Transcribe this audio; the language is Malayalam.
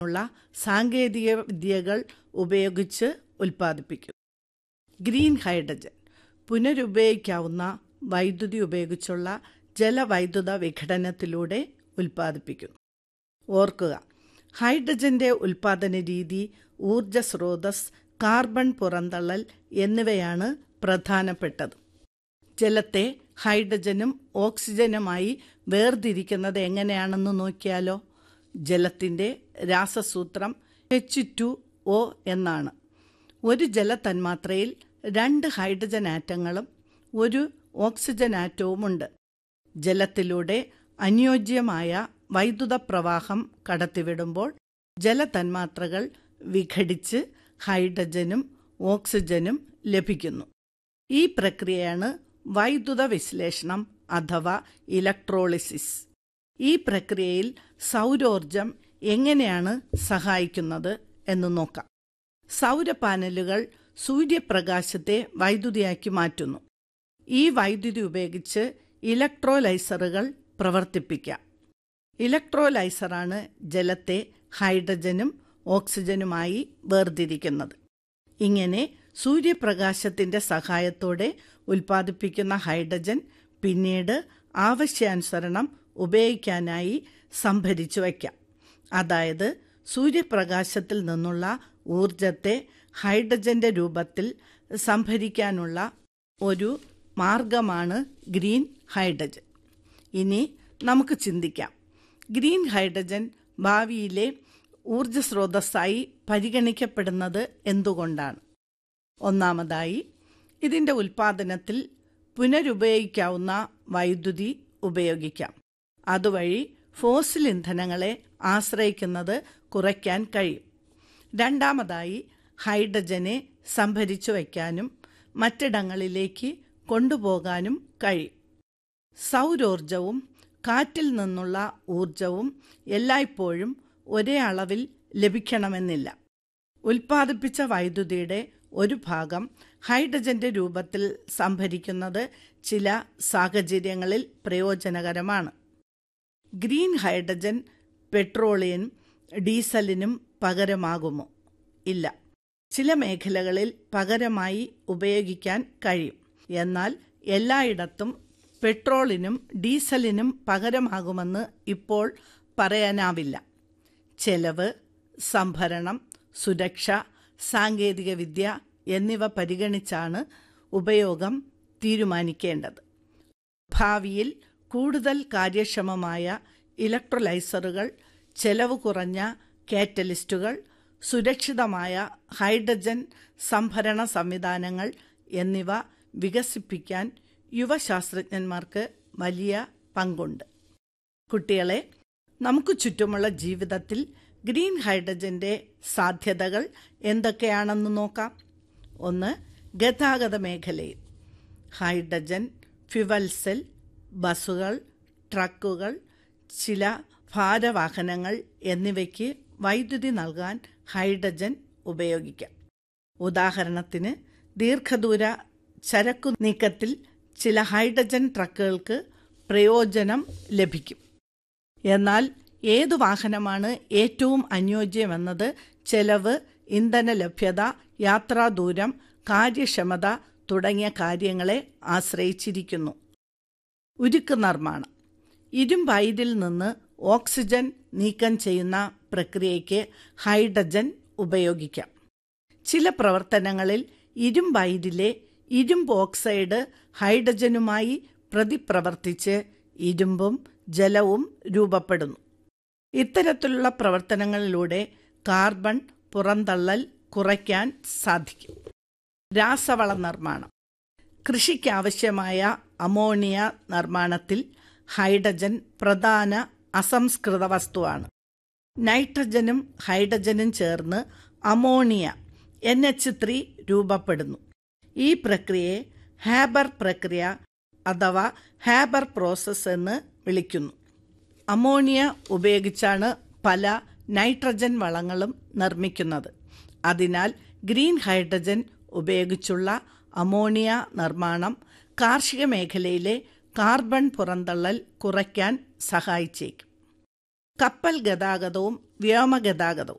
ഉള്ള സാങ്കേതിക വിദ്യകൾ ഉപയോഗിച്ച് ഉൽപ്പാദിപ്പിക്കും ഗ്രീൻ ഹൈഡ്രജൻ പുനരുപയോഗിക്കാവുന്ന വൈദ്യുതി ഉപയോഗിച്ചുള്ള ജലവൈദ്യുത വിഘടനത്തിലൂടെ ഉൽപ്പാദിപ്പിക്കുന്നു ഓർക്കുക ഹൈഡ്രജന്റെ ഉൽപ്പാദന രീതി ഊർജ സ്രോതസ് കാർബൺ പുറന്തള്ളൽ എന്നിവയാണ് പ്രധാനപ്പെട്ടത് ജലത്തെ ഹൈഡ്രജനും ഓക്സിജനുമായി വേർതിരിക്കുന്നത് എങ്ങനെയാണെന്ന് നോക്കിയാലോ ജലത്തിൻ്റെ രാസസൂത്രം എച്ച് ടു ഒ എന്നാണ് ഒരു ജലതന്മാത്രയിൽ രണ്ട് ഹൈഡ്രജൻ ആറ്റങ്ങളും ഒരു ഓക്സിജൻ ആറ്റവുമുണ്ട് ജലത്തിലൂടെ അനുയോജ്യമായ വൈദ്യുത പ്രവാഹം കടത്തിവിടുമ്പോൾ ജലതന്മാത്രകൾ വിഘടിച്ച് ഹൈഡ്രജനും ഓക്സിജനും ലഭിക്കുന്നു ഈ പ്രക്രിയയാണ് വൈദ്യുത വിശ്ലേഷണം അഥവാ ഇലക്ട്രോളിസിസ് ഈ പ്രക്രിയയിൽ സൗരോർജം എങ്ങനെയാണ് സഹായിക്കുന്നത് എന്ന് നോക്കാം സൗരപാനലുകൾ സൂര്യപ്രകാശത്തെ വൈദ്യുതിയാക്കി മാറ്റുന്നു ഈ വൈദ്യുതി ഉപയോഗിച്ച് ഇലക്ട്രോലൈസറുകൾ പ്രവർത്തിപ്പിക്കാം ഇലക്ട്രോലൈസറാണ് ജലത്തെ ഹൈഡ്രജനും ഓക്സിജനുമായി വേർതിരിക്കുന്നത് ഇങ്ങനെ സൂര്യപ്രകാശത്തിന്റെ സഹായത്തോടെ ഉൽപ്പാദിപ്പിക്കുന്ന ഹൈഡ്രജൻ പിന്നീട് ആവശ്യാനുസരണം ഉപയോഗിക്കാനായി സംഭരിച്ചു വയ്ക്കാം അതായത് സൂര്യപ്രകാശത്തിൽ നിന്നുള്ള ഊർജത്തെ ഹൈഡ്രജന്റെ രൂപത്തിൽ സംഭരിക്കാനുള്ള ഒരു മാർഗമാണ് ഗ്രീൻ ഹൈഡ്രജൻ ഇനി നമുക്ക് ചിന്തിക്കാം ഗ്രീൻ ഹൈഡ്രജൻ ഭാവിയിലെ ഊർജ സ്രോതസ്സായി പരിഗണിക്കപ്പെടുന്നത് എന്തുകൊണ്ടാണ് ഒന്നാമതായി ഇതിൻ്റെ ഉൽപ്പാദനത്തിൽ പുനരുപയോഗിക്കാവുന്ന വൈദ്യുതി ഉപയോഗിക്കാം അതുവഴി ഫോസിൽ ഇന്ധനങ്ങളെ ആശ്രയിക്കുന്നത് കുറയ്ക്കാൻ കഴിയും രണ്ടാമതായി ഹൈഡ്രജനെ സംഭരിച്ചു വയ്ക്കാനും മറ്റിടങ്ങളിലേക്ക് കൊണ്ടുപോകാനും കഴിയും സൗരോർജവും കാറ്റിൽ നിന്നുള്ള ഊർജവും എല്ലായ്പ്പോഴും ഒരേ അളവിൽ ലഭിക്കണമെന്നില്ല ഉൽപ്പാദിപ്പിച്ച വൈദ്യുതിയുടെ ഒരു ഭാഗം ഹൈഡ്രജന്റെ രൂപത്തിൽ സംഭരിക്കുന്നത് ചില സാഹചര്യങ്ങളിൽ പ്രയോജനകരമാണ് ഗ്രീൻ ഹൈഡ്രജൻ പെട്രോളിയം ഡീസലിനും പകരമാകുമോ ഇല്ല ചില മേഖലകളിൽ പകരമായി ഉപയോഗിക്കാൻ കഴിയും എന്നാൽ എല്ലായിടത്തും പെട്രോളിനും ഡീസലിനും പകരമാകുമെന്ന് ഇപ്പോൾ പറയാനാവില്ല ചെലവ് സംഭരണം സുരക്ഷ സാങ്കേതികവിദ്യ എന്നിവ പരിഗണിച്ചാണ് ഉപയോഗം തീരുമാനിക്കേണ്ടത് ഭാവിയിൽ കൂടുതൽ കാര്യക്ഷമമായ ഇലക്ട്രോലൈസറുകൾ ചെലവ് കുറഞ്ഞ കാറ്റലിസ്റ്റുകൾ സുരക്ഷിതമായ ഹൈഡ്രജൻ സംഭരണ സംവിധാനങ്ങൾ എന്നിവ വികസിപ്പിക്കാൻ യുവശാസ്ത്രജ്ഞന്മാർക്ക് വലിയ പങ്കുണ്ട് കുട്ടികളെ നമുക്ക് ചുറ്റുമുള്ള ജീവിതത്തിൽ ഗ്രീൻ ഹൈഡ്രജന്റെ സാധ്യതകൾ എന്തൊക്കെയാണെന്ന് നോക്കാം ഒന്ന് ഗതാഗത മേഖലയിൽ ഹൈഡ്രജൻ ഫ്യുവൽ സെൽ ബസ്സുകൾ ട്രക്കുകൾ ചില ഭാരവാഹനങ്ങൾ എന്നിവയ്ക്ക് വൈദ്യുതി നൽകാൻ ഹൈഡ്രജൻ ഉപയോഗിക്കാം ഉദാഹരണത്തിന് ദീർഘദൂര ചരക്കു നീക്കത്തിൽ ചില ഹൈഡ്രജൻ ട്രക്കുകൾക്ക് പ്രയോജനം ലഭിക്കും എന്നാൽ ഏതു വാഹനമാണ് ഏറ്റവും അനുയോജ്യമെന്നത് ചെലവ് ഇന്ധന ലഭ്യത യാത്രാദൂരം കാര്യക്ഷമത തുടങ്ങിയ കാര്യങ്ങളെ ആശ്രയിച്ചിരിക്കുന്നു ഉരുക്ക് നിർമ്മാണം ഇരുമ്പയിരിൽ നിന്ന് ഓക്സിജൻ നീക്കം ചെയ്യുന്ന പ്രക്രിയയ്ക്ക് ഹൈഡ്രജൻ ഉപയോഗിക്കാം ചില പ്രവർത്തനങ്ങളിൽ ഇരുമ്പയിരിലെ ഇരുമ്പ് ഓക്സൈഡ് ഹൈഡ്രജനുമായി പ്രതിപ്രവർത്തിച്ച് ഇരുമ്പും ജലവും രൂപപ്പെടുന്നു ഇത്തരത്തിലുള്ള പ്രവർത്തനങ്ങളിലൂടെ കാർബൺ പുറന്തള്ളൽ കുറയ്ക്കാൻ സാധിക്കും രാസവള നിർമ്മാണം കൃഷിക്കാവശ്യമായ അമോണിയ നിർമ്മാണത്തിൽ ഹൈഡ്രജൻ പ്രധാന അസംസ്കൃത വസ്തുവാണ് നൈട്രജനും ഹൈഡ്രജനും ചേർന്ന് അമോണിയ എൻ എച്ച് ത്രീ രൂപപ്പെടുന്നു ഈ പ്രക്രിയയെ ഹാബർ പ്രക്രിയ അഥവാ ഹാബർ പ്രോസസ് എന്ന് വിളിക്കുന്നു അമോണിയ ഉപയോഗിച്ചാണ് പല നൈട്രജൻ വളങ്ങളും നിർമ്മിക്കുന്നത് അതിനാൽ ഗ്രീൻ ഹൈഡ്രജൻ ഉപയോഗിച്ചുള്ള അമോണിയ നിർമ്മാണം കാർഷിക മേഖലയിലെ കാർബൺ പുറന്തള്ളൽ കുറയ്ക്കാൻ സഹായിച്ചേക്കും കപ്പൽ ഗതാഗതവും വ്യോമഗതാഗതവും